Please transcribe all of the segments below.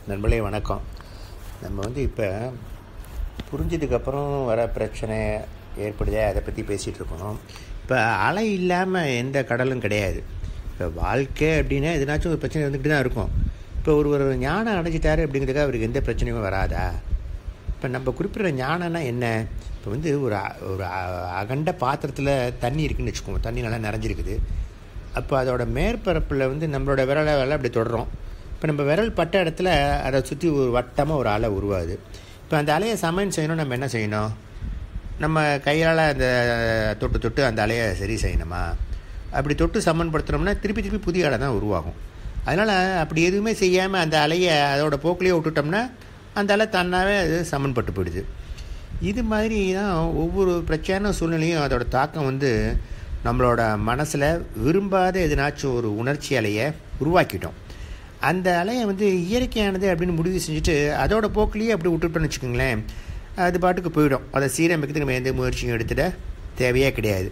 நண்பர்களே வணக்கம் நம்ம வந்து இப்போ புரிஞ்சதுக்கப்புறம் வர பிரச்சனை ஏற்படுதே அதை பற்றி பேசிகிட்டு இருக்கோம் இப்போ அலை இல்லாமல் எந்த கடலும் கிடையாது இப்போ வாழ்க்கை அப்படின்னா எதுனாச்சும் ஒரு பிரச்சனை வந்துக்கிட்டு தான் இருக்கும் இப்போ ஒருவர் ஞானம் அடைஞ்சிட்டாரு அப்படிங்கிறதுக்காக அவருக்கு எந்த பிரச்சனையும் வராதா இப்போ நம்ம குறிப்பிட்ற ஞானம்னா என்ன இப்போ வந்து ஒரு அ- ஒரு அ- அகண்ட பாத்திரத்தில் தண்ணி இருக்குன்னு வச்சுக்கோங்க தண்ணி நல்லா நிறைஞ்சிருக்குது அப்போ அதோட மேற்பரப்பில் வந்து நம்மளோட விரலை விரலை அப்படி தொடுறோம் இப்போ நம்ம விரல் பட்ட இடத்துல அதை சுற்றி ஒரு வட்டமாக ஒரு அலை உருவாகுது இப்போ அந்த அலையை சமன் செய்யணும் நம்ம என்ன செய்யணும் நம்ம கையால் அந்த தொட்டு தொட்டு அந்த அலையை சரி செய்யணுமா அப்படி தொட்டு சமன்படுத்துனோம்னா திருப்பி திருப்பி புதிய அலை தான் உருவாகும் அதனால் அப்படி எதுவுமே செய்யாமல் அந்த அலையை அதோட போக்கிலேயே விட்டுட்டோம்னா அந்த அலை தன்னாவே அது சமன்பட்டு போயிடுது இது மாதிரி தான் ஒவ்வொரு பிரச்சனை சூழ்நிலையும் அதோட தாக்கம் வந்து நம்மளோட மனசில் விரும்பாத எதுனாச்சும் ஒரு உணர்ச்சி அலையை உருவாக்கிட்டோம் அந்த அலையை வந்து இயற்கையானது அப்படின்னு முடிவு செஞ்சுட்டு அதோட போக்கிலேயே அப்படி விட்டுட்டோம்னு வச்சுக்கோங்களேன் அது பாட்டுக்கு போயிடும் அதை சீரமைக்கிறதுக்கு நம்ம எந்த முயற்சியும் எடுத்துட தேவையே கிடையாது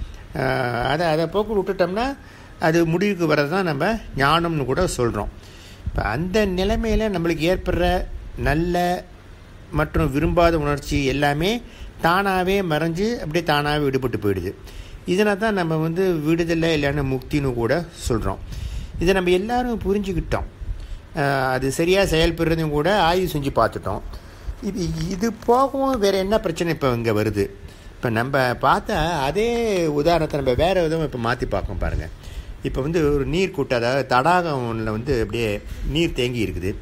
ஆஹ் அதை அதை போக்கு விட்டுட்டோம்னா அது முடிவுக்கு வர்றது தான் நம்ம ஞானம்னு கூட சொல்கிறோம் இப்போ அந்த நிலைமையில் நம்மளுக்கு ஏற்படுற நல்ல மற்றும் விரும்பாத உணர்ச்சி எல்லாமே தானாகவே மறைஞ்சு அப்படியே தானாகவே விடுபட்டு போயிடுது இதனை தான் நம்ம வந்து விடுதலை இல்லைன்னா முக்தின்னு கூட சொல்கிறோம் இதை நம்ம எல்லாரும் புரிஞ்சுக்கிட்டோம் ஆஹ் அது சரியாக செயல்படுறதையும் கூட ஆய்வு செஞ்சு பார்த்துட்டோம் இது இது போகவும் வேறு என்ன பிரச்சனை இப்போ இங்கே வருது இப்போ நம்ம பார்த்த அதே உதாரணத்தை நம்ம வேறு விதமாக இப்போ மாற்றி பார்க்கோம் பாருங்கள் இப்போ வந்து ஒரு நீர் கூட்டம் அதாவது தடாகம் ஒன்றில் வந்து அப்படியே நீர் தேங்கி இருக்குது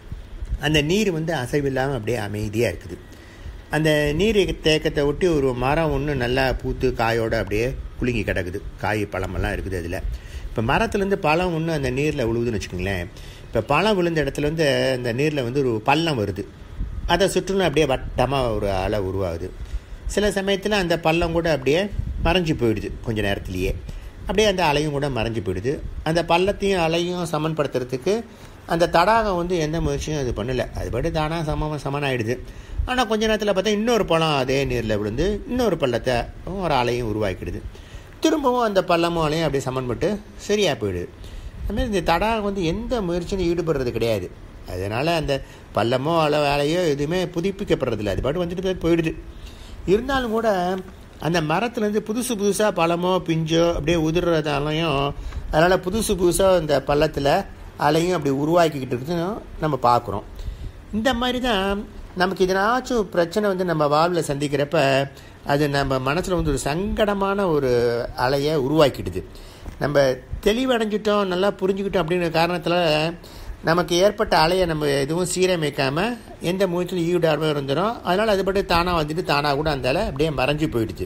அந்த நீர் வந்து அசைவில்லாமல் அப்படியே அமைதியாக இருக்குது அந்த நீர் தேக்கத்தை ஒட்டி ஒரு மரம் ஒன்று நல்லா பூத்து காயோட அப்படியே குலுங்கி கிடக்குது காய் பழமெல்லாம் இருக்குது அதில் இப்போ மரத்துலேருந்து பழம் ஒன்று அந்த நீரில் விழுகுதுன்னு வச்சுக்கோங்களேன் இப்போ பழம் விழுந்த இடத்துல வந்து அந்த நீரில் வந்து ஒரு பள்ளம் வருது அதை சுற்றிலும் அப்படியே வட்டமாக ஒரு அலை உருவாகுது சில சமயத்தில் அந்த பள்ளம் கூட அப்படியே மறைஞ்சு போயிடுது கொஞ்ச நேரத்திலேயே அப்படியே அந்த அலையும் கூட மறைஞ்சு போயிடுது அந்த பள்ளத்தையும் அலையும் சமன்படுத்துறதுக்கு அந்த தடாகம் வந்து எந்த முயற்சியும் அது பண்ணலை அது பாட்டு தானாக சம சமனாயிடுது ஆனால் கொஞ்ச நேரத்தில் பார்த்தா இன்னொரு பழம் அதே நீரில் விழுந்து இன்னொரு பள்ளத்தை ஒரு அலையும் உருவாக்கிடுது திரும்பவும் அந்த பள்ளமும் அலையும் அப்படியே சமன்பட்டு சரியாக போயிடுது அதுமாதிரி இந்த தடாகம் வந்து எந்த முயற்சியும் ஈடுபடுறது கிடையாது அதனால் அந்த பள்ளமோ அலை வேலையோ எதுவுமே புதுப்பிக்கப்படுறதில்ல அது பாட்டு வந்துட்டு போய் போயிடுது இருந்தாலும் கூட அந்த மரத்துலேருந்து புதுசு புதுசாக பழமோ பிஞ்சோ அப்படியே உதிர்றதாலையும் அதனால் புதுசு புதுசாக இந்த பள்ளத்தில் அலையும் அப்படி உருவாக்கிக்கிட்டு இருக்குதுன்னு நம்ம பார்க்குறோம் இந்த மாதிரி தான் நமக்கு இதனாச்சும் பிரச்சனை வந்து நம்ம வாழ்வில் சந்திக்கிறப்ப அது நம்ம மனசில் வந்து ஒரு சங்கடமான ஒரு அலையை உருவாக்கிடுது நம்ம தெளிவடைஞ்சிட்டோம் நல்லா புரிஞ்சுக்கிட்டோம் அப்படிங்கிற காரணத்தில் நமக்கு ஏற்பட்ட அலையை நம்ம எதுவும் சீரமைக்காமல் எந்த முயற்சியும் ஈடுபாடாமல் இருந்துடும் அதனால் அது பட்டு தானாக வந்துட்டு தானாக கூட அந்த அலை அப்படியே மறைஞ்சு போயிடுச்சு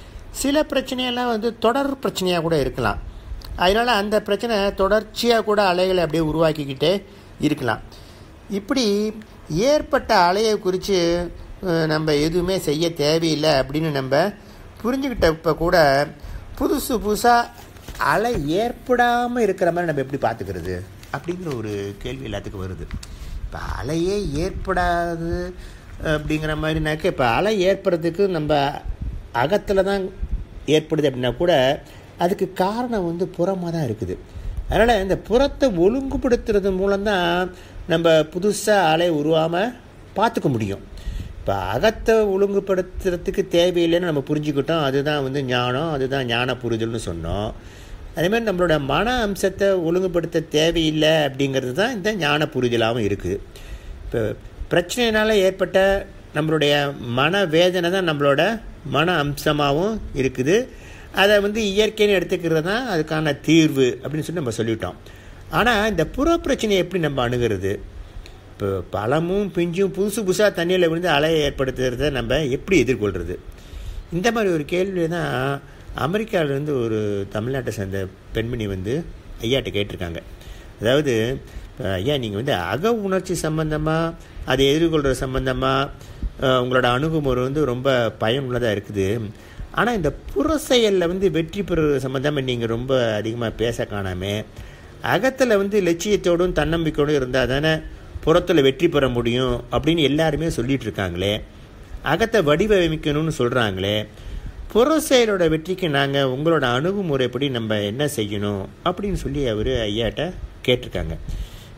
சில பிரச்சனையெல்லாம் வந்து தொடர் பிரச்சனையாக கூட இருக்கலாம் அதனால் அந்த பிரச்சனை தொடர்ச்சியாக கூட அலைகளை அப்படியே உருவாக்கிக்கிட்டே இருக்கலாம் இப்படி ஏற்பட்ட அலையை குறித்து நம்ம எதுவுமே செய்ய தேவையில்லை அப்படின்னு நம்ம புரிஞ்சுக்கிட்டப்ப கூட புதுசு புதுசாக அலை ஏற்படாமல் இருக்கிற மாதிரி நம்ம எப்படி பார்த்துக்கிறது அப்படிங்கிற ஒரு கேள்வி எல்லாத்துக்கும் வருது இப்போ அலையே ஏற்படாது அப்படிங்கிற மாதிரினாக்க இப்போ அலை ஏற்படுறதுக்கு நம்ம அகத்தில் தான் ஏற்படுது அப்படின்னா கூட அதுக்கு காரணம் வந்து புறமாக தான் இருக்குது அதனால் இந்த புறத்தை ஒழுங்குபடுத்துறது மூலம்தான் நம்ம புதுசாக அலை உருவாமல் பார்த்துக்க முடியும் இப்போ அகத்தை ஒழுங்குபடுத்துறதுக்கு தேவையில்லைன்னு நம்ம புரிஞ்சுக்கிட்டோம் அதுதான் வந்து ஞானம் அதுதான் ஞான புரிதல்னு சொன்னோம் அதே மாதிரி நம்மளோட மன அம்சத்தை ஒழுங்குபடுத்த தேவையில்லை அப்படிங்கிறது தான் இந்த ஞான புரிதலாகவும் இருக்குது இப்போ பிரச்சனையினால் ஏற்பட்ட நம்மளுடைய மன வேதனை தான் நம்மளோட மன அம்சமாகவும் இருக்குது அதை வந்து இயற்கைன்னு எடுத்துக்கிறது தான் அதுக்கான தீர்வு அப்படின்னு சொல்லி நம்ம சொல்லிட்டோம் ஆனால் இந்த புற பிரச்சனையை எப்படி நம்ம அணுகிறது இப்போ பழமும் பிஞ்சும் புதுசு புதுசாக தண்ணியில் விழுந்து அலையை ஏற்படுத்துறத நம்ம எப்படி எதிர்கொள்கிறது இந்த மாதிரி ஒரு கேள்வி தான் அமெரிக்காவிலேருந்து ஒரு தமிழ்நாட்டை சேர்ந்த பெண்மணி வந்து ஐயாட்ட கேட்டிருக்காங்க அதாவது அஹ், ஐயா நீங்கள் வந்து அக உணர்ச்சி சம்பந்தமாக அதை எதிர்கொள்கிற சம்பந்தமாக உங்களோட அணுகுமுறை வந்து ரொம்ப பயனுள்ளதாக இருக்குது ஆனால் இந்த புற செயலில் வந்து வெற்றி பெறுறது சம்மந்தமாக நீங்கள் ரொம்ப அதிகமாக பேச காணாமே அகத்தில் வந்து லட்சியத்தோடும் தன்னம்பிக்கையோடும் இருந்தால் தானே புறத்தில் வெற்றி பெற முடியும் அப்படின்னு எல்லாருமே சொல்லிட்டு இருக்காங்களே அகத்தை வடிவமைக்கணும்னு சொல்கிறாங்களே புற செயலோட வெற்றிக்கு நாங்கள் உங்களோட அணுகுமுறைப்படி நம்ம என்ன செய்யணும் அப்படின்னு சொல்லி அவர் ஐயாட்ட கேட்டிருக்காங்க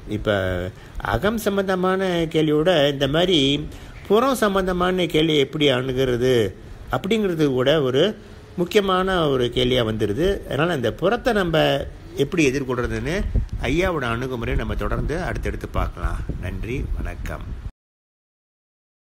இப்போ அகம் சம்பந்தமான கேள்வியோட இந்த மாதிரி புறம் சம்பந்தமான கேள்வி எப்படி அணுகிறது அப்படிங்கிறது கூட ஒரு முக்கியமான ஒரு கேள்வியாக வந்துடுது அதனால் அந்த புறத்தை நம்ம எப்படி எதிர்கொள்கிறதுன்னு ஐயாவோட அணுகுமுறை நம்ம தொடர்ந்து அடுத்தடுத்து பார்க்கலாம் நன்றி வணக்கம்